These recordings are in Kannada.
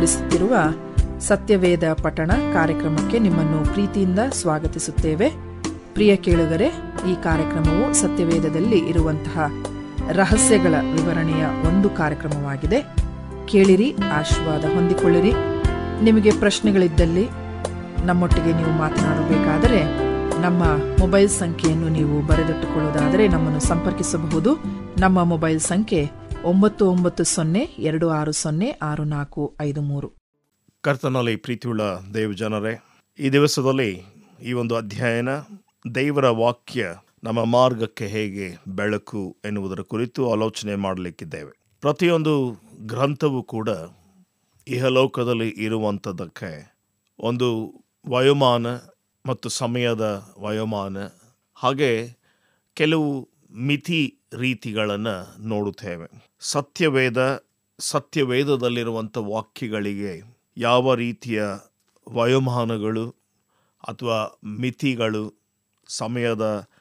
ಒದಗಿಸುತ್ತಿರುವ ಸತ್ಯವೇದ ಪಠಣ ಕಾರ್ಯಕ್ರಮಕ್ಕೆ ನಿಮ್ಮನ್ನು ಪ್ರೀತಿಯಿಂದ ಸ್ವಾಗತಿಸುತ್ತೇವೆ ಪ್ರಿಯ ಕೇಳುಗರೆ ಈ ಕಾರ್ಯಕ್ರಮವು ಸತ್ಯವೇದದಲ್ಲಿ ಇರುವಂತಹ ರಹಸ್ಯಗಳ ವಿವರಣೆಯ ಒಂದು ಕಾರ್ಯಕ್ರಮವಾಗಿದೆ ಕೇಳಿರಿ ಆಶೀರ್ವಾದ ಹೊಂದಿಕೊಳ್ಳಿರಿ ನಿಮಗೆ ಪ್ರಶ್ನೆಗಳಿದ್ದಲ್ಲಿ ನಮ್ಮೊಟ್ಟಿಗೆ ನೀವು ಮಾತನಾಡಬೇಕಾದರೆ ನಮ್ಮ ಮೊಬೈಲ್ ಸಂಖ್ಯೆಯನ್ನು ನೀವು ಬರೆದಿಟ್ಟುಕೊಳ್ಳುವುದಾದರೆ ನಮ್ಮನ್ನು ಸಂಪರ್ಕಿಸಬಹುದು ನಮ್ಮ ಮೊಬೈಲ್ ಸಂಖ್ಯೆ ಒಂಬತ್ತು ಒಂಬತ್ತು ಸೊನ್ನೆ ಎರಡು ಆರು ಸೊನ್ನೆ ಆರು ನಾಲ್ಕು ಐದು ಮೂರು ಕರ್ತನಲ್ಲಿ ಪ್ರೀತಿಯುಳ್ಳ ದೇವ ಜನರೇ ಈ ದಿವಸದಲ್ಲಿ ಈ ಒಂದು ಅಧ್ಯಯನ ದೇವರ ವಾಕ್ಯ ನಮ್ಮ ಮಾರ್ಗಕ್ಕೆ ಹೇಗೆ ಬೆಳಕು ಎನ್ನುವುದರ ಕುರಿತು ಆಲೋಚನೆ ಮಾಡಲಿಕ್ಕಿದ್ದೇವೆ ಪ್ರತಿಯೊಂದು ಗ್ರಂಥವೂ ಕೂಡ ಇಹಲೋಕದಲ್ಲಿ ಇರುವಂಥದ್ದಕ್ಕೆ ಒಂದು ವಯೋಮಾನ ಮತ್ತು ಸಮಯದ ವಯೋಮಾನ ಹಾಗೆ ಕೆಲವು ಮಿತಿ ರೀತಿಗಳನ್ನು ನೋಡುತ್ತೇವೆ ಸತ್ಯವೇದ ಸತ್ಯವೇದದಲ್ಲಿರುವಂಥ ವಾಕ್ಯಗಳಿಗೆ ಯಾವ ರೀತಿಯ ವಯೋಮಾನಗಳು ಅಥವಾ ಮಿತಿಗಳು ಸಮಯದ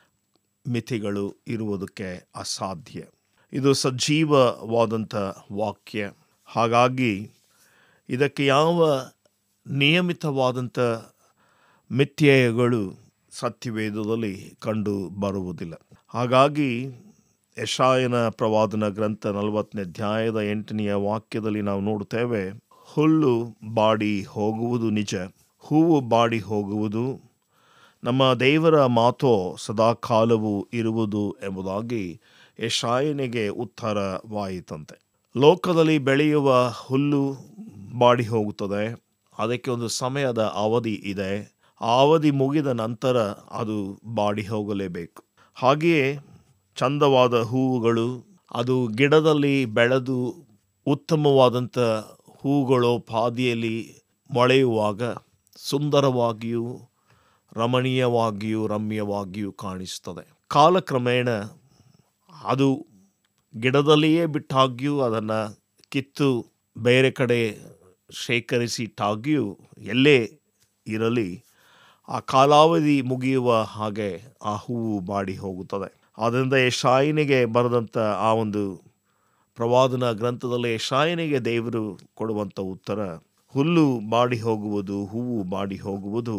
ಮಿತಿಗಳು ಇರುವುದಕ್ಕೆ ಅಸಾಧ್ಯ ಇದು ಸಜೀವವಾದಂಥ ವಾಕ್ಯ ಹಾಗಾಗಿ ಇದಕ್ಕೆ ಯಾವ ನಿಯಮಿತವಾದಂಥ ಮಿಥ್ಯಯಗಳು ಸತ್ಯವೇದದಲ್ಲಿ ಕಂಡು ಬರುವುದಿಲ್ಲ ಹಾಗಾಗಿ ಯಶಾಯನ ಪ್ರವಾದನ ಗ್ರಂಥ ನಲವತ್ತನೇ ಅಧ್ಯಾಯದ ಎಂಟನೆಯ ವಾಕ್ಯದಲ್ಲಿ ನಾವು ನೋಡುತ್ತೇವೆ ಹುಲ್ಲು ಬಾಡಿ ಹೋಗುವುದು ನಿಜ ಹೂವು ಬಾಡಿ ಹೋಗುವುದು ನಮ್ಮ ದೇವರ ಮಾತೋ ಸದಾ ಕಾಲವು ಇರುವುದು ಎಂಬುದಾಗಿ ಯಶಾಯನಿಗೆ ಉತ್ತರವಾಯಿತಂತೆ ಲೋಕದಲ್ಲಿ ಬೆಳೆಯುವ ಹುಲ್ಲು ಬಾಡಿ ಹೋಗುತ್ತದೆ ಅದಕ್ಕೆ ಒಂದು ಸಮಯದ ಅವಧಿ ಇದೆ ಆ ಅವಧಿ ಮುಗಿದ ನಂತರ ಅದು ಬಾಡಿ ಹೋಗಲೇಬೇಕು ಹಾಗೆಯೇ ಚಂದವಾದ ಹೂವುಗಳು ಅದು ಗಿಡದಲ್ಲಿ ಬೆಳೆದು ಉತ್ತಮವಾದಂಥ ಹೂಗಳು ಪಾದಿಯಲ್ಲಿ ಮೊಳೆಯುವಾಗ ಸುಂದರವಾಗಿಯೂ ರಮಣೀಯವಾಗಿಯೂ ರಮ್ಯವಾಗಿಯೂ ಕಾಣಿಸ್ತದೆ ಕಾಲಕ್ರಮೇಣ ಅದು ಗಿಡದಲ್ಲಿಯೇ ಬಿಟ್ಟಾಗ್ಯೂ ಅದನ್ನು ಕಿತ್ತು ಬೇರೆ ಕಡೆ ಶೇಖರಿಸಿಟ್ಟಾಗ್ಯೂ ಎಲ್ಲೇ ಇರಲಿ ಆ ಕಾಲಾವಧಿ ಮುಗಿಯುವ ಹಾಗೆ ಆ ಹೂವು ಬಾಡಿ ಹೋಗುತ್ತದೆ ಆದ್ದರಿಂದ ಯಶಾಯನಿಗೆ ಬರೆದಂಥ ಆ ಒಂದು ಪ್ರವಾದನ ಗ್ರಂಥದಲ್ಲಿ ಯಶಾಯನಿಗೆ ದೇವರು ಕೊಡುವಂಥ ಉತ್ತರ ಹುಲ್ಲು ಬಾಡಿ ಹೋಗುವುದು ಹೂವು ಬಾಡಿ ಹೋಗುವುದು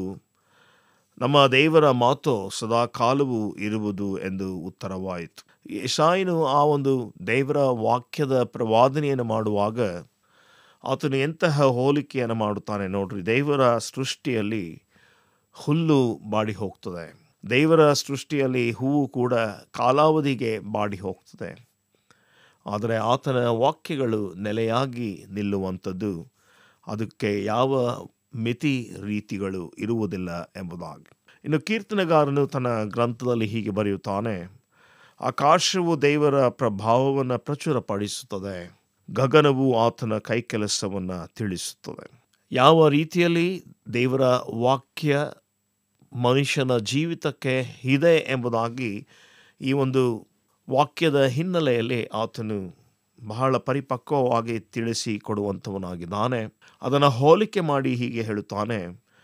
ನಮ್ಮ ದೇವರ ಮಾತು ಸದಾ ಕಾಲವು ಇರುವುದು ಎಂದು ಉತ್ತರವಾಯಿತು ಯಶಾಯನು ಆ ಒಂದು ದೇವರ ವಾಕ್ಯದ ಪ್ರವಾದನೆಯನ್ನು ಮಾಡುವಾಗ ಆತನು ಎಂತಹ ಹೋಲಿಕೆಯನ್ನು ಮಾಡುತ್ತಾನೆ ನೋಡ್ರಿ ದೇವರ ಸೃಷ್ಟಿಯಲ್ಲಿ ಹುಲ್ಲು ಬಾಡಿ ಹೋಗ್ತದೆ ದೇವರ ಸೃಷ್ಟಿಯಲ್ಲಿ ಹೂವು ಕೂಡ ಕಾಲಾವಧಿಗೆ ಬಾಡಿ ಹೋಗ್ತದೆ ಆದರೆ ಆತನ ವಾಕ್ಯಗಳು ನೆಲೆಯಾಗಿ ನಿಲ್ಲುವಂಥದ್ದು ಅದಕ್ಕೆ ಯಾವ ಮಿತಿ ರೀತಿಗಳು ಇರುವುದಿಲ್ಲ ಎಂಬುದಾಗಿ ಇನ್ನು ಕೀರ್ತನೆಗಾರನು ತನ್ನ ಗ್ರಂಥದಲ್ಲಿ ಹೀಗೆ ಬರೆಯುತ್ತಾನೆ ಆಕಾಶವು ದೇವರ ಪ್ರಭಾವವನ್ನು ಪ್ರಚುರಪಡಿಸುತ್ತದೆ ಗಗನವು ಆತನ ಕೈಕೆಲಸವನ್ನು ತಿಳಿಸುತ್ತದೆ ಯಾವ ರೀತಿಯಲ್ಲಿ ದೇವರ ವಾಕ್ಯ ಮನುಷ್ಯನ ಜೀವಿತಕ್ಕೆ ಇದೆ ಎಂಬುದಾಗಿ ಈ ಒಂದು ವಾಕ್ಯದ ಹಿನ್ನೆಲೆಯಲ್ಲಿ ಆತನು ಬಹಳ ಪರಿಪಕ್ವವಾಗಿ ತಿಳಿಸಿ ಕೊಡುವಂಥವನಾಗಿದ್ದಾನೆ ಅದನ್ನು ಹೋಲಿಕೆ ಮಾಡಿ ಹೀಗೆ ಹೇಳುತ್ತಾನೆ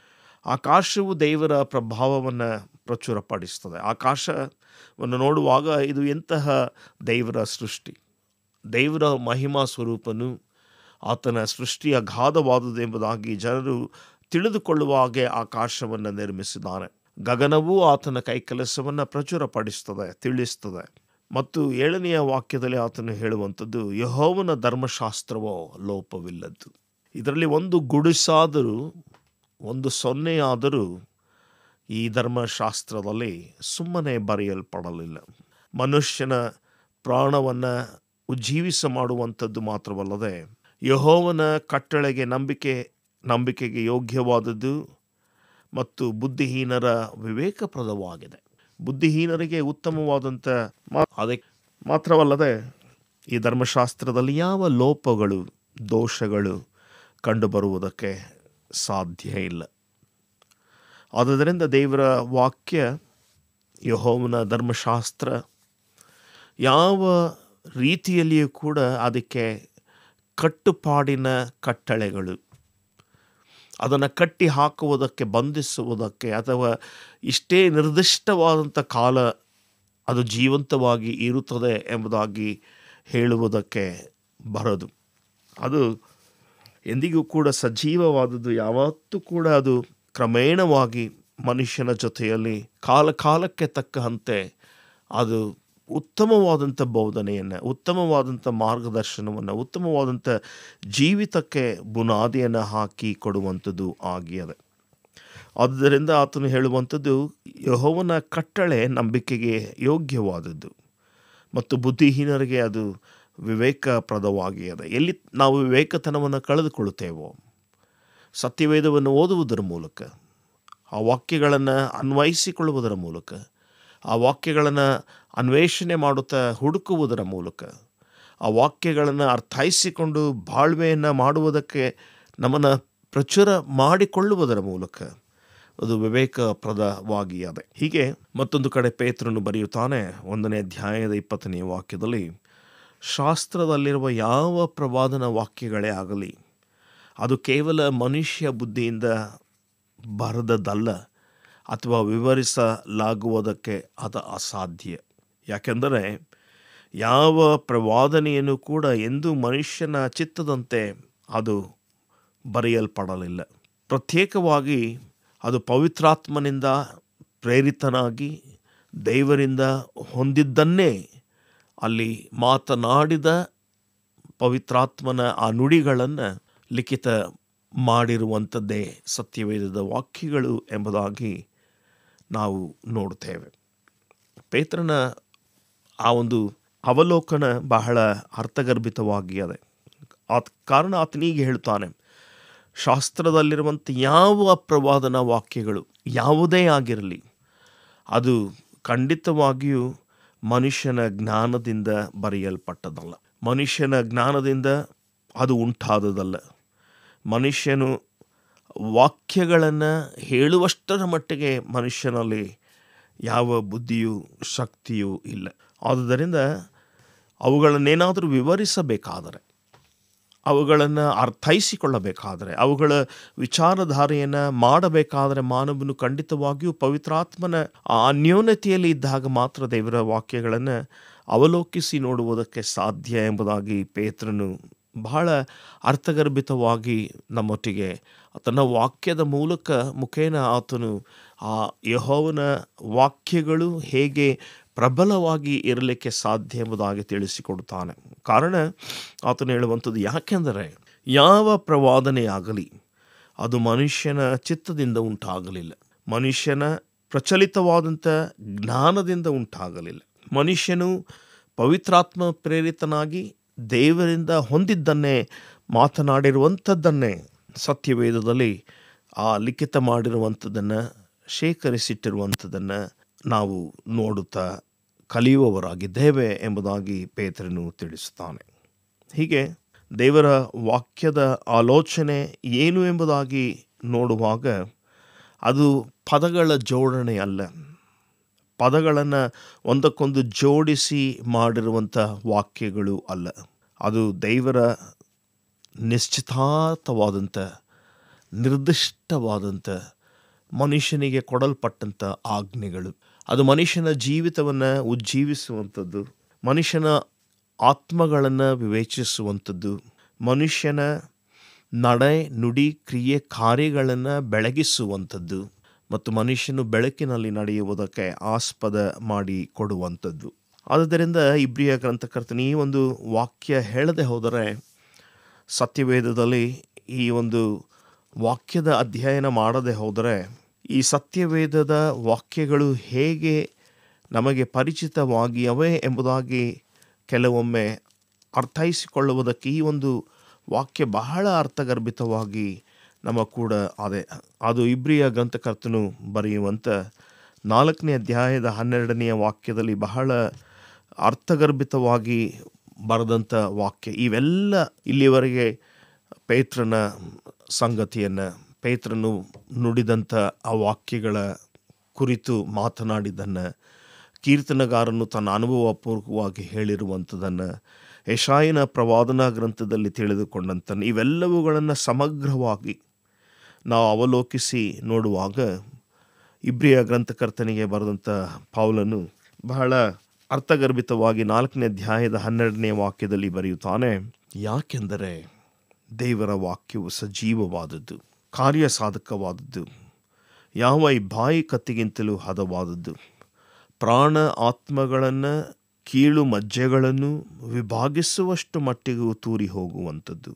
ಆಕಾಶವು ದೇವರ ಪ್ರಭಾವವನ್ನು ಪ್ರಚುರಪಡಿಸ್ತದೆ ಆಕಾಶವನ್ನು ನೋಡುವಾಗ ಇದು ಎಂತಹ ದೇವರ ಸೃಷ್ಟಿ ದೇವರ ಮಹಿಮಾ ಸ್ವರೂಪನು ಆತನ ಸೃಷ್ಟಿಯ ಗಾಧವಾದುದು ಎಂಬುದಾಗಿ ಜನರು ತಿಳಿದುಕೊಳ್ಳುವ ಹಾಗೆ ಆಕಾಶವನ್ನು ನಿರ್ಮಿಸಿದ್ದಾನೆ ಗಗನವೂ ಆತನ ಕೈಕೆಲಸವನ್ನು ಪ್ರಚುರಪಡಿಸ್ತದೆ ತಿಳಿಸ್ತದೆ ಮತ್ತು ಏಳನೆಯ ವಾಕ್ಯದಲ್ಲಿ ಆತನು ಹೇಳುವಂಥದ್ದು ಯಹೋವನ ಧರ್ಮಶಾಸ್ತ್ರವೋ ಲೋಪವಿಲ್ಲದ್ದು ಇದರಲ್ಲಿ ಒಂದು ಗುಡಿಸಾದರೂ ಒಂದು ಸೊನ್ನೆಯಾದರೂ ಈ ಧರ್ಮಶಾಸ್ತ್ರದಲ್ಲಿ ಸುಮ್ಮನೆ ಬರೆಯಲ್ಪಡಲಿಲ್ಲ ಮನುಷ್ಯನ ಪ್ರಾಣವನ್ನು ಉಜ್ಜೀವಿಸ ಮಾಡುವಂಥದ್ದು ಮಾತ್ರವಲ್ಲದೆ ಯಹೋವನ ಕಟ್ಟಳೆಗೆ ನಂಬಿಕೆ ನಂಬಿಕೆಗೆ ಯೋಗ್ಯವಾದದ್ದು ಮತ್ತು ಬುದ್ಧಿಹೀನರ ವಿವೇಕಪ್ರದವಾಗಿದೆ ಬುದ್ಧಿಹೀನರಿಗೆ ಉತ್ತಮವಾದಂಥ ಅದಕ್ಕೆ ಮಾತ್ರವಲ್ಲದೆ ಈ ಧರ್ಮಶಾಸ್ತ್ರದಲ್ಲಿ ಯಾವ ಲೋಪಗಳು ದೋಷಗಳು ಕಂಡುಬರುವುದಕ್ಕೆ ಸಾಧ್ಯ ಇಲ್ಲ ಆದುದರಿಂದ ದೇವರ ವಾಕ್ಯ ಯಹೋವನ ಧರ್ಮಶಾಸ್ತ್ರ ಯಾವ ರೀತಿಯಲ್ಲಿಯೂ ಕೂಡ ಅದಕ್ಕೆ ಕಟ್ಟುಪಾಡಿನ ಕಟ್ಟಳೆಗಳು ಅದನ್ನು ಕಟ್ಟಿ ಹಾಕುವುದಕ್ಕೆ ಬಂಧಿಸುವುದಕ್ಕೆ ಅಥವಾ ಇಷ್ಟೇ ನಿರ್ದಿಷ್ಟವಾದಂಥ ಕಾಲ ಅದು ಜೀವಂತವಾಗಿ ಇರುತ್ತದೆ ಎಂಬುದಾಗಿ ಹೇಳುವುದಕ್ಕೆ ಬರದು ಅದು ಎಂದಿಗೂ ಕೂಡ ಸಜೀವವಾದದ್ದು ಯಾವತ್ತೂ ಕೂಡ ಅದು ಕ್ರಮೇಣವಾಗಿ ಮನುಷ್ಯನ ಜೊತೆಯಲ್ಲಿ ಕಾಲ ಕಾಲಕ್ಕೆ ತಕ್ಕಂತೆ ಅದು ಉತ್ತಮವಾದಂಥ ಬೋಧನೆಯನ್ನು ಉತ್ತಮವಾದಂಥ ಮಾರ್ಗದರ್ಶನವನ್ನು ಉತ್ತಮವಾದಂಥ ಜೀವಿತಕ್ಕೆ ಬುನಾದಿಯನ್ನು ಹಾಕಿ ಕೊಡುವಂಥದ್ದು ಆಗಿಯದೆ ಆದ್ದರಿಂದ ಆತನು ಹೇಳುವಂಥದ್ದು ಯಹೋವನ ಕಟ್ಟಳೆ ನಂಬಿಕೆಗೆ ಯೋಗ್ಯವಾದದ್ದು ಮತ್ತು ಬುದ್ಧಿಹೀನರಿಗೆ ಅದು ವಿವೇಕಪ್ರದವಾಗಿಯದೆ ಎಲ್ಲಿ ನಾವು ವಿವೇಕತನವನ್ನು ಕಳೆದುಕೊಳ್ಳುತ್ತೇವೋ ಸತ್ಯವೇದವನ್ನು ಓದುವುದರ ಮೂಲಕ ಆ ವಾಕ್ಯಗಳನ್ನು ಅನ್ವಯಿಸಿಕೊಳ್ಳುವುದರ ಮೂಲಕ ಆ ವಾಕ್ಯಗಳನ್ನು ಅನ್ವೇಷಣೆ ಮಾಡುತ್ತಾ ಹುಡುಕುವುದರ ಮೂಲಕ ಆ ವಾಕ್ಯಗಳನ್ನು ಅರ್ಥೈಸಿಕೊಂಡು ಬಾಳ್ವೆಯನ್ನು ಮಾಡುವುದಕ್ಕೆ ನಮ್ಮನ್ನು ಪ್ರಚುರ ಮಾಡಿಕೊಳ್ಳುವುದರ ಮೂಲಕ ಅದು ವಿವೇಕಪ್ರದವಾಗಿ ಅದೆ ಹೀಗೆ ಮತ್ತೊಂದು ಕಡೆ ಪೇತ್ರನು ಬರೆಯುತ್ತಾನೆ ಒಂದನೇ ಅಧ್ಯಾಯದ ಇಪ್ಪತ್ತನೇ ವಾಕ್ಯದಲ್ಲಿ ಶಾಸ್ತ್ರದಲ್ಲಿರುವ ಯಾವ ಪ್ರವಾದನ ವಾಕ್ಯಗಳೇ ಆಗಲಿ ಅದು ಕೇವಲ ಮನುಷ್ಯ ಬುದ್ಧಿಯಿಂದ ಬರೆದದ್ದಲ್ಲ ಅಥವಾ ವಿವರಿಸಲಾಗುವುದಕ್ಕೆ ಅದು ಅಸಾಧ್ಯ ಯಾಕೆಂದರೆ ಯಾವ ಪ್ರವಾದನೆಯನ್ನು ಕೂಡ ಎಂದೂ ಮನುಷ್ಯನ ಚಿತ್ತದಂತೆ ಅದು ಬರೆಯಲ್ಪಡಲಿಲ್ಲ ಪ್ರತ್ಯೇಕವಾಗಿ ಅದು ಪವಿತ್ರಾತ್ಮನಿಂದ ಪ್ರೇರಿತನಾಗಿ ದೇವರಿಂದ ಹೊಂದಿದ್ದನ್ನೇ ಅಲ್ಲಿ ಮಾತನಾಡಿದ ಪವಿತ್ರಾತ್ಮನ ಆ ನುಡಿಗಳನ್ನು ಲಿಖಿತ ಮಾಡಿರುವಂಥದ್ದೇ ಸತ್ಯವೇದದ ವಾಕ್ಯಗಳು ಎಂಬುದಾಗಿ ನಾವು ನೋಡುತ್ತೇವೆ ಪೇತ್ರನ ಆ ಒಂದು ಅವಲೋಕನ ಬಹಳ ಅರ್ಥಗರ್ಭಿತವಾಗಿ ಅದೆ ಆತ ಕಾರಣ ಆತನಿಗೆ ಹೇಳ್ತಾನೆ ಶಾಸ್ತ್ರದಲ್ಲಿರುವಂಥ ಯಾವ ಪ್ರವಾದನ ವಾಕ್ಯಗಳು ಯಾವುದೇ ಆಗಿರಲಿ ಅದು ಖಂಡಿತವಾಗಿಯೂ ಮನುಷ್ಯನ ಜ್ಞಾನದಿಂದ ಬರೆಯಲ್ಪಟ್ಟದಲ್ಲ ಮನುಷ್ಯನ ಜ್ಞಾನದಿಂದ ಅದು ಉಂಟಾದದಲ್ಲ ಮನುಷ್ಯನು ವಾಕ್ಯಗಳನ್ನು ಹೇಳುವಷ್ಟರ ಮಟ್ಟಿಗೆ ಮನುಷ್ಯನಲ್ಲಿ ಯಾವ ಬುದ್ಧಿಯೂ ಶಕ್ತಿಯೂ ಇಲ್ಲ ಆದುದರಿಂದ ಅವುಗಳನ್ನೇನಾದರೂ ವಿವರಿಸಬೇಕಾದರೆ ಅವುಗಳನ್ನು ಅರ್ಥೈಸಿಕೊಳ್ಳಬೇಕಾದರೆ ಅವುಗಳ ವಿಚಾರಧಾರೆಯನ್ನು ಮಾಡಬೇಕಾದರೆ ಮಾನವನು ಖಂಡಿತವಾಗಿಯೂ ಪವಿತ್ರಾತ್ಮನ ಆ ಅನ್ಯೋನ್ಯತೆಯಲ್ಲಿ ಇದ್ದಾಗ ಮಾತ್ರ ದೇವರ ವಾಕ್ಯಗಳನ್ನು ಅವಲೋಕಿಸಿ ನೋಡುವುದಕ್ಕೆ ಸಾಧ್ಯ ಎಂಬುದಾಗಿ ಪೇತ್ರನು ಬಹಳ ಅರ್ಥಗರ್ಭಿತವಾಗಿ ನಮ್ಮೊಟ್ಟಿಗೆ ತನ್ನ ವಾಕ್ಯದ ಮೂಲಕ ಮುಖೇನ ಆತನು ಆ ಯಹೋವನ ವಾಕ್ಯಗಳು ಹೇಗೆ ಪ್ರಬಲವಾಗಿ ಇರಲಿಕ್ಕೆ ಸಾಧ್ಯ ಎಂಬುದಾಗಿ ತಿಳಿಸಿಕೊಡುತ್ತಾನೆ ಕಾರಣ ಆತನು ಹೇಳುವಂಥದ್ದು ಯಾಕೆಂದರೆ ಯಾವ ಪ್ರವಾದನೆಯಾಗಲಿ ಅದು ಮನುಷ್ಯನ ಚಿತ್ತದಿಂದ ಉಂಟಾಗಲಿಲ್ಲ ಮನುಷ್ಯನ ಪ್ರಚಲಿತವಾದಂಥ ಜ್ಞಾನದಿಂದ ಉಂಟಾಗಲಿಲ್ಲ ಮನುಷ್ಯನು ಪವಿತ್ರಾತ್ಮ ಪ್ರೇರಿತನಾಗಿ ದೇವರಿಂದ ಹೊಂದಿದ್ದನ್ನೇ ಮಾತನಾಡಿರುವಂಥದ್ದನ್ನೇ ಸತ್ಯವೇದದಲ್ಲಿ ಆ ಲಿಖಿತ ಮಾಡಿರುವಂಥದ್ದನ್ನು ಶೇಖರಿಸಿಟ್ಟಿರುವಂಥದ್ದನ್ನು ನಾವು ನೋಡುತ್ತಾ ಕಲಿಯುವವರಾಗಿದ್ದೇವೆ ಎಂಬುದಾಗಿ ಪೇತ್ರನು ತಿಳಿಸುತ್ತಾನೆ ಹೀಗೆ ದೇವರ ವಾಕ್ಯದ ಆಲೋಚನೆ ಏನು ಎಂಬುದಾಗಿ ನೋಡುವಾಗ ಅದು ಪದಗಳ ಜೋಡಣೆ ಅಲ್ಲ ಪದಗಳನ್ನು ಒಂದಕ್ಕೊಂದು ಜೋಡಿಸಿ ಮಾಡಿರುವಂಥ ವಾಕ್ಯಗಳು ಅಲ್ಲ ಅದು ದೇವರ ನಿಶ್ಚಿತಾರ್ಥವಾದಂಥ ನಿರ್ದಿಷ್ಟವಾದಂಥ ಮನುಷ್ಯನಿಗೆ ಕೊಡಲ್ಪಟ್ಟಂಥ ಆಜ್ಞೆಗಳು ಅದು ಮನುಷ್ಯನ ಜೀವಿತವನ್ನು ಉಜ್ಜೀವಿಸುವಂಥದ್ದು ಮನುಷ್ಯನ ಆತ್ಮಗಳನ್ನು ವಿವೇಚಿಸುವಂಥದ್ದು ಮನುಷ್ಯನ ನಡೆ ನುಡಿ ಕ್ರಿಯೆ ಕಾರ್ಯಗಳನ್ನು ಬೆಳಗಿಸುವಂಥದ್ದು ಮತ್ತು ಮನುಷ್ಯನು ಬೆಳಕಿನಲ್ಲಿ ನಡೆಯುವುದಕ್ಕೆ ಆಸ್ಪದ ಮಾಡಿ ಕೊಡುವಂಥದ್ದು ಆದುದರಿಂದ ಇಬ್ರಿಯ ಗ್ರಂಥಕರ್ತನ ಈ ಒಂದು ವಾಕ್ಯ ಹೇಳದೆ ಹೋದರೆ ಸತ್ಯವೇದದಲ್ಲಿ ಈ ಒಂದು ವಾಕ್ಯದ ಅಧ್ಯಯನ ಮಾಡದೆ ಹೋದರೆ ಈ ಸತ್ಯವೇದದ ವಾಕ್ಯಗಳು ಹೇಗೆ ನಮಗೆ ಪರಿಚಿತವಾಗಿಯವೆ ಎಂಬುದಾಗಿ ಕೆಲವೊಮ್ಮೆ ಅರ್ಥೈಸಿಕೊಳ್ಳುವುದಕ್ಕೆ ಈ ಒಂದು ವಾಕ್ಯ ಬಹಳ ಅರ್ಥಗರ್ಭಿತವಾಗಿ ನಮ್ಮ ಕೂಡ ಅದೇ ಅದು ಇಬ್ರಿಯ ಗ್ರಂಥಕರ್ತನು ಬರೆಯುವಂಥ ನಾಲ್ಕನೇ ಅಧ್ಯಾಯದ ಹನ್ನೆರಡನೆಯ ವಾಕ್ಯದಲ್ಲಿ ಬಹಳ ಅರ್ಥಗರ್ಭಿತವಾಗಿ ಬರೆದಂಥ ವಾಕ್ಯ ಇವೆಲ್ಲ ಇಲ್ಲಿವರೆಗೆ ಪೇತ್ರನ ಸಂಗತಿಯನ್ನು ಪೇತ್ರನು ನುಡಿದಂಥ ಆ ವಾಕ್ಯಗಳ ಕುರಿತು ಮಾತನಾಡಿದ್ದನ್ನು ಕೀರ್ತನಗಾರನು ತನ್ನ ಅನುಭವಪೂರ್ವಕವಾಗಿ ಹೇಳಿರುವಂಥದ್ದನ್ನು ಯಶಾಯನ ಪ್ರವಾದನಾ ಗ್ರಂಥದಲ್ಲಿ ತಿಳಿದುಕೊಂಡಂತನ್ನು ಇವೆಲ್ಲವುಗಳನ್ನು ಸಮಗ್ರವಾಗಿ ನಾವು ಅವಲೋಕಿಸಿ ನೋಡುವಾಗ ಇಬ್ರಿಯ ಗ್ರಂಥಕರ್ತನಿಗೆ ಬರೆದಂಥ ಪೌಲನು ಬಹಳ ಅರ್ಥಗರ್ಭಿತವಾಗಿ ನಾಲ್ಕನೇ ಅಧ್ಯಾಯದ ಹನ್ನೆರಡನೇ ವಾಕ್ಯದಲ್ಲಿ ಬರೆಯುತ್ತಾನೆ ಯಾಕೆಂದರೆ ದೇವರ ವಾಕ್ಯವು ಸಜೀವವಾದದ್ದು ಕಾರ್ಯಸಾಧಕವಾದದ್ದು ಯಾವ ಈ ಬಾಯಿ ಕತ್ತಿಗಿಂತಲೂ ಹದವಾದದ್ದು ಪ್ರಾಣ ಆತ್ಮಗಳನ್ನು ಕೀಳು ಮಜ್ಜೆಗಳನ್ನು ವಿಭಾಗಿಸುವಷ್ಟು ಮಟ್ಟಿಗೂ ತೂರಿ ಹೋಗುವಂಥದ್ದು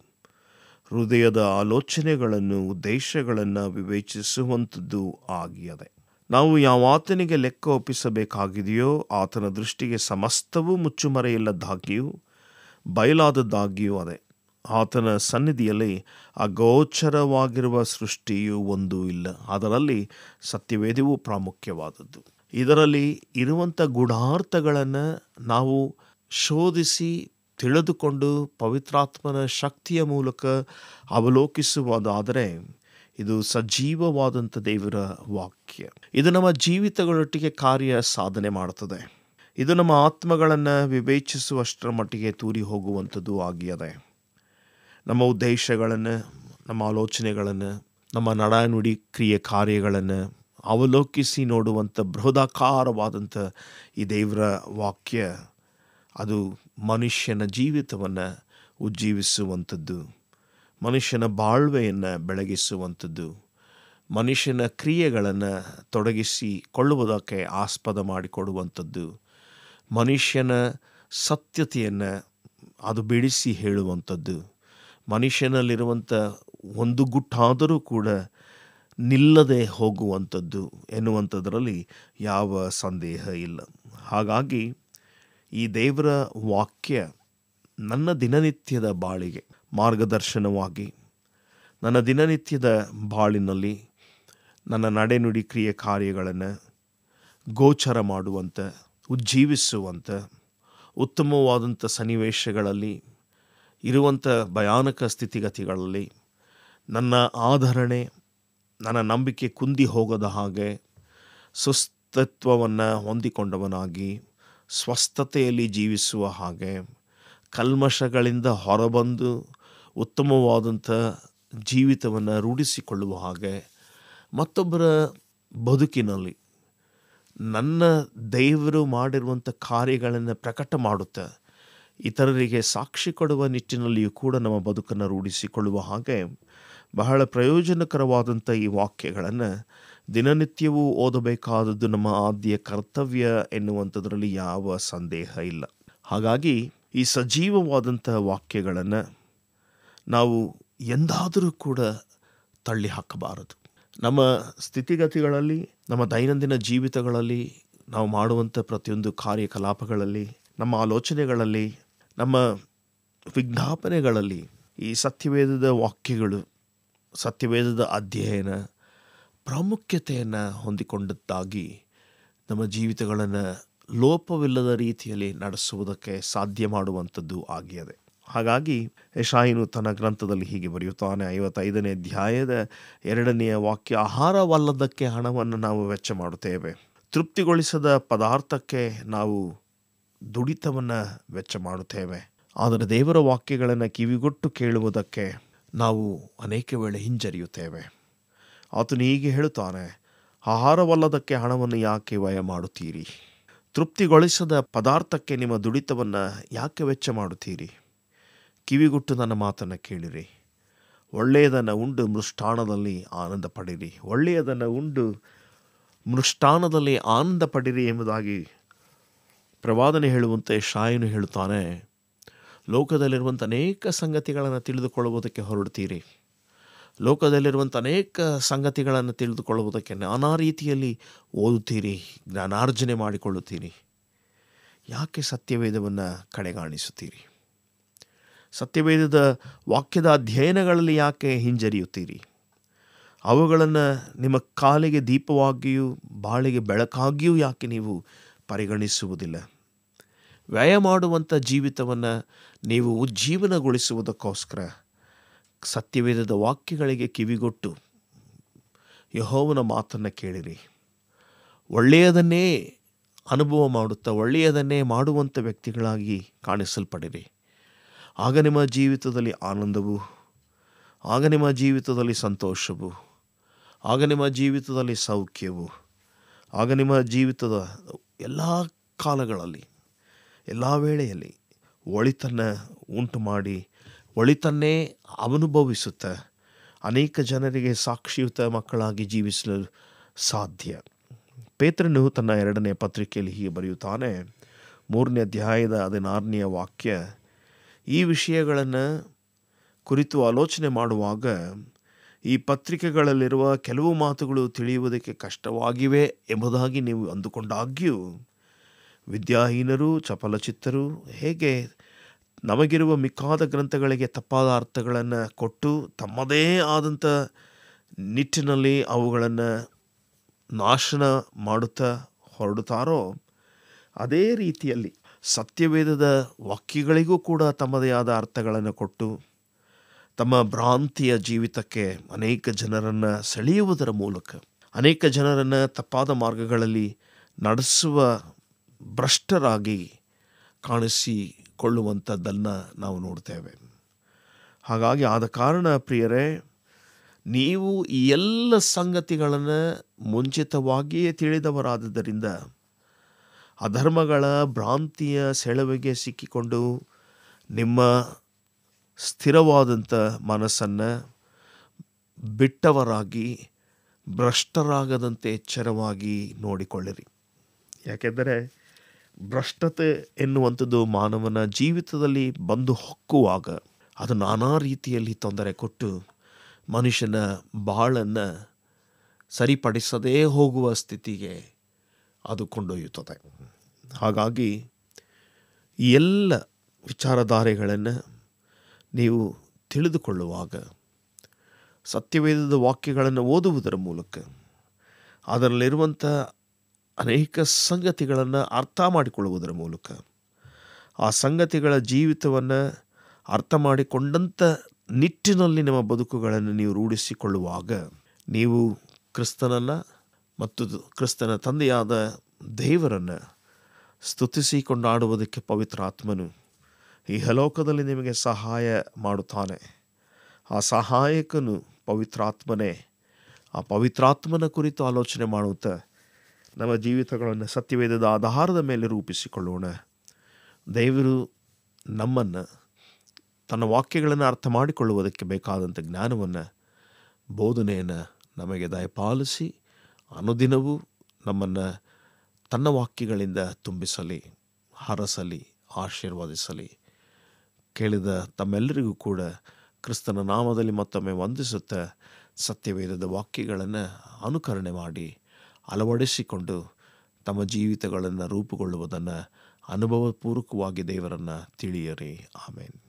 ಹೃದಯದ ಆಲೋಚನೆಗಳನ್ನು ಉದ್ದೇಶಗಳನ್ನು ವಿವೇಚಿಸುವಂಥದ್ದು ಆಗಿಯದೆ ನಾವು ಯಾವಾತನಿಗೆ ಲೆಕ್ಕ ಒಪ್ಪಿಸಬೇಕಾಗಿದೆಯೋ ಆತನ ದೃಷ್ಟಿಗೆ ಸಮಸ್ತವೂ ಮುಚ್ಚುಮರೆಯಿಲ್ಲದಾಗಿಯೂ ಬಯಲಾದದ್ದಾಗಿಯೂ ಅದೇ ಆತನ ಸನ್ನಿಧಿಯಲ್ಲಿ ಅಗೋಚರವಾಗಿರುವ ಸೃಷ್ಟಿಯು ಒಂದೂ ಇಲ್ಲ ಅದರಲ್ಲಿ ಸತ್ಯವೇದವೂ ಪ್ರಾಮುಖ್ಯವಾದದ್ದು ಇದರಲ್ಲಿ ಇರುವಂಥ ಗೂಢಾರ್ಥಗಳನ್ನು ನಾವು ಶೋಧಿಸಿ ತಿಳಿದುಕೊಂಡು ಪವಿತ್ರಾತ್ಮನ ಶಕ್ತಿಯ ಮೂಲಕ ಅವಲೋಕಿಸುವುದಾದರೆ ಇದು ಸಜೀವವಾದಂಥ ದೇವರ ವಾಕ್ಯ ಇದು ನಮ್ಮ ಜೀವಿತಗಳೊಟ್ಟಿಗೆ ಕಾರ್ಯ ಸಾಧನೆ ಮಾಡುತ್ತದೆ ಇದು ನಮ್ಮ ಆತ್ಮಗಳನ್ನು ವಿವೇಚಿಸುವಷ್ಟರ ಮಟ್ಟಿಗೆ ತೂರಿ ಹೋಗುವಂಥದ್ದು ಆಗಿಯದೆ ನಮ್ಮ ಉದ್ದೇಶಗಳನ್ನು ನಮ್ಮ ಆಲೋಚನೆಗಳನ್ನು ನಮ್ಮ ನಡನುಡಿ ಕ್ರಿಯೆ ಕಾರ್ಯಗಳನ್ನು ಅವಲೋಕಿಸಿ ನೋಡುವಂಥ ಬೃಹದಾಕಾರವಾದಂಥ ಈ ದೇವರ ವಾಕ್ಯ ಅದು ಮನುಷ್ಯನ ಜೀವಿತವನ್ನು ಉಜ್ಜೀವಿಸುವಂಥದ್ದು ಮನುಷ್ಯನ ಬಾಳ್ವೆಯನ್ನು ಬೆಳಗಿಸುವಂಥದ್ದು ಮನುಷ್ಯನ ಕ್ರಿಯೆಗಳನ್ನು ತೊಡಗಿಸಿಕೊಳ್ಳುವುದಕ್ಕೆ ಆಸ್ಪದ ಮಾಡಿಕೊಡುವಂಥದ್ದು ಮನುಷ್ಯನ ಸತ್ಯತೆಯನ್ನು ಅದು ಬಿಡಿಸಿ ಹೇಳುವಂಥದ್ದು ಮನುಷ್ಯನಲ್ಲಿರುವಂಥ ಒಂದು ಗುಟ್ಟಾದರೂ ಕೂಡ ನಿಲ್ಲದೆ ಹೋಗುವಂಥದ್ದು ಎನ್ನುವಂಥದ್ರಲ್ಲಿ ಯಾವ ಸಂದೇಹ ಇಲ್ಲ ಹಾಗಾಗಿ ಈ ದೇವರ ವಾಕ್ಯ ನನ್ನ ದಿನನಿತ್ಯದ ಬಾಳಿಗೆ ಮಾರ್ಗದರ್ಶನವಾಗಿ ನನ್ನ ದಿನನಿತ್ಯದ ಬಾಳಿನಲ್ಲಿ ನನ್ನ ನಡೆನುಡಿ ಕ್ರಿಯೆ ಕಾರ್ಯಗಳನ್ನು ಗೋಚರ ಮಾಡುವಂಥ ಉಜ್ಜೀವಿಸುವಂಥ ಉತ್ತಮವಾದಂಥ ಸನ್ನಿವೇಶಗಳಲ್ಲಿ ಇರುವಂಥ ಭಯಾನಕ ಸ್ಥಿತಿಗತಿಗಳಲ್ಲಿ ನನ್ನ ಆಧರಣೆ ನನ್ನ ನಂಬಿಕೆ ಕುಂದಿ ಹೋಗದ ಹಾಗೆ ಸುಸ್ತತ್ವವನ್ನು ಹೊಂದಿಕೊಂಡವನಾಗಿ ಸ್ವಸ್ಥತೆಯಲ್ಲಿ ಜೀವಿಸುವ ಹಾಗೆ ಕಲ್ಮಶಗಳಿಂದ ಹೊರಬಂದು ಉತ್ತಮವಾದಂಥ ಜೀವಿತವನ್ನು ರೂಢಿಸಿಕೊಳ್ಳುವ ಹಾಗೆ ಮತ್ತೊಬ್ಬರ ಬದುಕಿನಲ್ಲಿ ನನ್ನ ದೇವರು ಮಾಡಿರುವಂಥ ಕಾರ್ಯಗಳನ್ನು ಪ್ರಕಟ ಮಾಡುತ್ತಾ ಇತರರಿಗೆ ಸಾಕ್ಷಿ ಕೊಡುವ ನಿಟ್ಟಿನಲ್ಲಿಯೂ ಕೂಡ ನಮ್ಮ ಬದುಕನ್ನು ರೂಢಿಸಿಕೊಳ್ಳುವ ಹಾಗೆ ಬಹಳ ಪ್ರಯೋಜನಕರವಾದಂಥ ಈ ವಾಕ್ಯಗಳನ್ನು ದಿನನಿತ್ಯವೂ ಓದಬೇಕಾದದ್ದು ನಮ್ಮ ಆದ್ಯ ಕರ್ತವ್ಯ ಎನ್ನುವಂಥದ್ರಲ್ಲಿ ಯಾವ ಸಂದೇಹ ಇಲ್ಲ ಹಾಗಾಗಿ ಈ ಸಜೀವವಾದಂಥ ವಾಕ್ಯಗಳನ್ನು ನಾವು ಎಂದಾದರೂ ಕೂಡ ತಳ್ಳಿ ಹಾಕಬಾರದು ನಮ್ಮ ಸ್ಥಿತಿಗತಿಗಳಲ್ಲಿ ನಮ್ಮ ದೈನಂದಿನ ಜೀವಿತಗಳಲ್ಲಿ ನಾವು ಮಾಡುವಂಥ ಪ್ರತಿಯೊಂದು ಕಾರ್ಯಕಲಾಪಗಳಲ್ಲಿ ನಮ್ಮ ಆಲೋಚನೆಗಳಲ್ಲಿ ನಮ್ಮ ವಿಜ್ಞಾಪನೆಗಳಲ್ಲಿ ಈ ಸತ್ಯವೇದದ ವಾಕ್ಯಗಳು ಸತ್ಯವೇದದ ಅಧ್ಯಯನ ಪ್ರಾಮುಖ್ಯತೆಯನ್ನು ಹೊಂದಿಕೊಂಡದ್ದಾಗಿ ನಮ್ಮ ಜೀವಿತಗಳನ್ನು ಲೋಪವಿಲ್ಲದ ರೀತಿಯಲ್ಲಿ ನಡೆಸುವುದಕ್ಕೆ ಸಾಧ್ಯ ಮಾಡುವಂಥದ್ದು ಆಗಿಯದೆ ಹಾಗಾಗಿ ಯಶಾಯಿನು ತನ್ನ ಗ್ರಂಥದಲ್ಲಿ ಹೀಗೆ ಬರೆಯುತ್ತಾನೆ ಐವತ್ತೈದನೇ ಅಧ್ಯಾಯದ ಎರಡನೆಯ ವಾಕ್ಯ ಆಹಾರವಲ್ಲದಕ್ಕೆ ಹಣವನ್ನು ನಾವು ವೆಚ್ಚ ಮಾಡುತ್ತೇವೆ ತೃಪ್ತಿಗೊಳಿಸದ ಪದಾರ್ಥಕ್ಕೆ ನಾವು ದುಡಿತವನ್ನು ವೆಚ್ಚ ಮಾಡುತ್ತೇವೆ ಆದರೆ ದೇವರ ವಾಕ್ಯಗಳನ್ನು ಕಿವಿಗೊಟ್ಟು ಕೇಳುವುದಕ್ಕೆ ನಾವು ಅನೇಕ ವೇಳೆ ಹಿಂಜರಿಯುತ್ತೇವೆ ಆತನು ಹೀಗೆ ಹೇಳುತ್ತಾನೆ ಆಹಾರವಲ್ಲದಕ್ಕೆ ಹಣವನ್ನು ಯಾಕೆ ವ್ಯಯ ಮಾಡುತ್ತೀರಿ ತೃಪ್ತಿಗೊಳಿಸದ ಪದಾರ್ಥಕ್ಕೆ ನಿಮ್ಮ ದುಡಿತವನ್ನು ಯಾಕೆ ವೆಚ್ಚ ಮಾಡುತ್ತೀರಿ ಕಿವಿಗುಟ್ಟು ನನ್ನ ಮಾತನ್ನು ಕೇಳಿರಿ ಒಳ್ಳೆಯದನ್ನು ಉಂಡು ಮೃಷ್ಟಾಣದಲ್ಲಿ ಆನಂದ ಪಡಿರಿ ಒಳ್ಳೆಯದನ್ನು ಉಂಡು ಮೃಷ್ಟಾನದಲ್ಲಿ ಆನಂದ ಪಡಿರಿ ಎಂಬುದಾಗಿ ಪ್ರವಾದನೆ ಹೇಳುವಂತೆ ಶಾಯನು ಹೇಳುತ್ತಾನೆ ಲೋಕದಲ್ಲಿರುವಂಥ ಅನೇಕ ಸಂಗತಿಗಳನ್ನು ತಿಳಿದುಕೊಳ್ಳುವುದಕ್ಕೆ ಹೊರಡ್ತೀರಿ ಲೋಕದಲ್ಲಿರುವಂಥ ಅನೇಕ ಸಂಗತಿಗಳನ್ನು ತಿಳಿದುಕೊಳ್ಳುವುದಕ್ಕೆ ನಾನಾ ರೀತಿಯಲ್ಲಿ ಓದುತ್ತೀರಿ ಜ್ಞಾನಾರ್ಜನೆ ಮಾಡಿಕೊಳ್ಳುತ್ತೀರಿ ಯಾಕೆ ಸತ್ಯವೇದವನ್ನು ಕಡೆಗಾಣಿಸುತ್ತೀರಿ ಸತ್ಯವೇದದ ವಾಕ್ಯದ ಅಧ್ಯಯನಗಳಲ್ಲಿ ಯಾಕೆ ಹಿಂಜರಿಯುತ್ತೀರಿ ಅವುಗಳನ್ನು ನಿಮ್ಮ ಕಾಲಿಗೆ ದೀಪವಾಗಿಯೂ ಬಾಳಿಗೆ ಬೆಳಕಾಗಿಯೂ ಯಾಕೆ ನೀವು ಪರಿಗಣಿಸುವುದಿಲ್ಲ ವ್ಯಯ ಮಾಡುವಂಥ ಜೀವಿತವನ್ನು ನೀವು ಉಜ್ಜೀವನಗೊಳಿಸುವುದಕ್ಕೋಸ್ಕರ ಸತ್ಯವೇದದ ವಾಕ್ಯಗಳಿಗೆ ಕಿವಿಗೊಟ್ಟು ಯಹೋವನ ಮಾತನ್ನು ಕೇಳಿರಿ ಒಳ್ಳೆಯದನ್ನೇ ಅನುಭವ ಮಾಡುತ್ತಾ ಒಳ್ಳೆಯದನ್ನೇ ಮಾಡುವಂಥ ವ್ಯಕ್ತಿಗಳಾಗಿ ಕಾಣಿಸಲ್ಪಡಿರಿ ಆಗ ನಿಮ್ಮ ಜೀವಿತದಲ್ಲಿ ಆನಂದವು ಆಗ ನಿಮ್ಮ ಜೀವಿತದಲ್ಲಿ ಸಂತೋಷವು ಆಗ ನಿಮ್ಮ ಜೀವಿತದಲ್ಲಿ ಸೌಖ್ಯವು ಆಗ ನಿಮ್ಮ ಜೀವಿತದ ಎಲ್ಲ ಕಾಲಗಳಲ್ಲಿ ಎಲ್ಲ ವೇಳೆಯಲ್ಲಿ ಒಳಿತನ್ನು ಉಂಟು ಮಾಡಿ ಒಳಿತನ್ನೇ ಅನುಭವಿಸುತ್ತೆ ಅನೇಕ ಜನರಿಗೆ ಸಾಕ್ಷಿಯುತ ಮಕ್ಕಳಾಗಿ ಜೀವಿಸಲು ಸಾಧ್ಯ ಪೇತ್ರನು ತನ್ನ ಎರಡನೇ ಪತ್ರಿಕೆಯಲ್ಲಿ ಹೀಗೆ ಬರೆಯುತ್ತಾನೆ ಮೂರನೇ ಅಧ್ಯಾಯದ ಹದಿನಾರನೆಯ ವಾಕ್ಯ ಈ ವಿಷಯಗಳನ್ನು ಕುರಿತು ಆಲೋಚನೆ ಮಾಡುವಾಗ ಈ ಪತ್ರಿಕೆಗಳಲ್ಲಿರುವ ಕೆಲವು ಮಾತುಗಳು ತಿಳಿಯುವುದಕ್ಕೆ ಕಷ್ಟವಾಗಿವೆ ಎಂಬುದಾಗಿ ನೀವು ಅಂದುಕೊಂಡಾಗ್ಯೂ ವಿದ್ಯಾಹೀನರು ಚಪಲಚಿತ್ತರು ಹೇಗೆ ನಮಗಿರುವ ಮಿಕ್ಕಾದ ಗ್ರಂಥಗಳಿಗೆ ತಪ್ಪಾದ ಅರ್ಥಗಳನ್ನು ಕೊಟ್ಟು ತಮ್ಮದೇ ಆದಂಥ ನಿಟ್ಟಿನಲ್ಲಿ ಅವುಗಳನ್ನು ನಾಶನ ಮಾಡುತ್ತಾ ಹೊರಡುತ್ತಾರೋ ಅದೇ ರೀತಿಯಲ್ಲಿ ಸತ್ಯವೇದದ ವಾಕ್ಯಗಳಿಗೂ ಕೂಡ ತಮ್ಮದೇ ಆದ ಅರ್ಥಗಳನ್ನು ಕೊಟ್ಟು ತಮ್ಮ ಭ್ರಾಂತಿಯ ಜೀವಿತಕ್ಕೆ ಅನೇಕ ಜನರನ್ನು ಸೆಳೆಯುವುದರ ಮೂಲಕ ಅನೇಕ ಜನರನ್ನು ತಪ್ಪಾದ ಮಾರ್ಗಗಳಲ್ಲಿ ನಡೆಸುವ ಭ್ರಷ್ಟರಾಗಿ ಕಾಣಿಸಿಕೊಳ್ಳುವಂಥದ್ದನ್ನು ನಾವು ನೋಡ್ತೇವೆ ಹಾಗಾಗಿ ಆದ ಕಾರಣ ಪ್ರಿಯರೇ ನೀವು ಈ ಎಲ್ಲ ಸಂಗತಿಗಳನ್ನು ಮುಂಚಿತವಾಗಿಯೇ ತಿಳಿದವರಾದ್ದರಿಂದ ಅಧರ್ಮಗಳ ಭ್ರಾಂತಿಯ ಸೆಳವಿಗೆ ಸಿಕ್ಕಿಕೊಂಡು ನಿಮ್ಮ ಸ್ಥಿರವಾದಂಥ ಮನಸ್ಸನ್ನು ಬಿಟ್ಟವರಾಗಿ ಭ್ರಷ್ಟರಾಗದಂತೆ ಎಚ್ಚರವಾಗಿ ನೋಡಿಕೊಳ್ಳಿರಿ ಯಾಕೆಂದರೆ ಭ್ರಷ್ಟತೆ ಎನ್ನುವಂಥದ್ದು ಮಾನವನ ಜೀವಿತದಲ್ಲಿ ಬಂದು ಹೊಕ್ಕುವಾಗ ಅದು ನಾನಾ ರೀತಿಯಲ್ಲಿ ತೊಂದರೆ ಕೊಟ್ಟು ಮನುಷ್ಯನ ಬಾಳನ್ನು ಸರಿಪಡಿಸದೇ ಹೋಗುವ ಸ್ಥಿತಿಗೆ ಅದು ಕೊಂಡೊಯ್ಯುತ್ತದೆ ಹಾಗಾಗಿ ಈ ಎಲ್ಲ ವಿಚಾರಧಾರೆಗಳನ್ನು ನೀವು ತಿಳಿದುಕೊಳ್ಳುವಾಗ ಸತ್ಯವೇದದ ವಾಕ್ಯಗಳನ್ನು ಓದುವುದರ ಮೂಲಕ ಅದರಲ್ಲಿರುವಂಥ ಅನೇಕ ಸಂಗತಿಗಳನ್ನು ಅರ್ಥ ಮಾಡಿಕೊಳ್ಳುವುದರ ಮೂಲಕ ಆ ಸಂಗತಿಗಳ ಜೀವಿತವನ್ನು ಅರ್ಥ ಮಾಡಿಕೊಂಡಂಥ ನಿಟ್ಟಿನಲ್ಲಿ ನಿಮ್ಮ ಬದುಕುಗಳನ್ನು ನೀವು ರೂಢಿಸಿಕೊಳ್ಳುವಾಗ ನೀವು ಕ್ರಿಸ್ತನನ್ನು ಮತ್ತು ಕ್ರಿಸ್ತನ ತಂದೆಯಾದ ದೇವರನ್ನು ಸ್ತುತಿಸಿ ಕೊಂಡಾಡುವುದಕ್ಕೆ ಪವಿತ್ರ ಆತ್ಮನು ಈ ಹಲೋಕದಲ್ಲಿ ನಿಮಗೆ ಸಹಾಯ ಮಾಡುತ್ತಾನೆ ಆ ಸಹಾಯಕನು ಪವಿತ್ರಾತ್ಮನೇ ಆ ಪವಿತ್ರಾತ್ಮನ ಕುರಿತು ಆಲೋಚನೆ ಮಾಡುತ್ತಾ ನಮ್ಮ ಜೀವಿತಗಳನ್ನು ಸತ್ಯವೇದದ ಆಧಾರದ ಮೇಲೆ ರೂಪಿಸಿಕೊಳ್ಳೋಣ ದೇವರು ನಮ್ಮನ್ನು ತನ್ನ ವಾಕ್ಯಗಳನ್ನು ಅರ್ಥ ಮಾಡಿಕೊಳ್ಳುವುದಕ್ಕೆ ಬೇಕಾದಂಥ ಜ್ಞಾನವನ್ನು ಬೋಧನೆಯನ್ನು ನಮಗೆ ದಯಪಾಲಿಸಿ ಅನುದಿನವೂ ನಮ್ಮನ್ನು ತನ್ನ ವಾಕ್ಯಗಳಿಂದ ತುಂಬಿಸಲಿ ಹರಸಲಿ ಆಶೀರ್ವದಿಸಲಿ ಕೇಳಿದ ತಮ್ಮೆಲ್ಲರಿಗೂ ಕೂಡ ಕ್ರಿಸ್ತನ ನಾಮದಲ್ಲಿ ಮತ್ತೊಮ್ಮೆ ವಂದಿಸುತ್ತಾ ಸತ್ಯವೇದದ ವಾಕ್ಯಗಳನ್ನು ಅನುಕರಣೆ ಮಾಡಿ ಅಳವಡಿಸಿಕೊಂಡು ತಮ್ಮ ಜೀವಿತಗಳನ್ನು ರೂಪುಗೊಳ್ಳುವುದನ್ನು ಅನುಭವಪೂರ್ವಕವಾಗಿ ದೇವರನ್ನು ತಿಳಿಯರಿ ಆಮೇಲೆ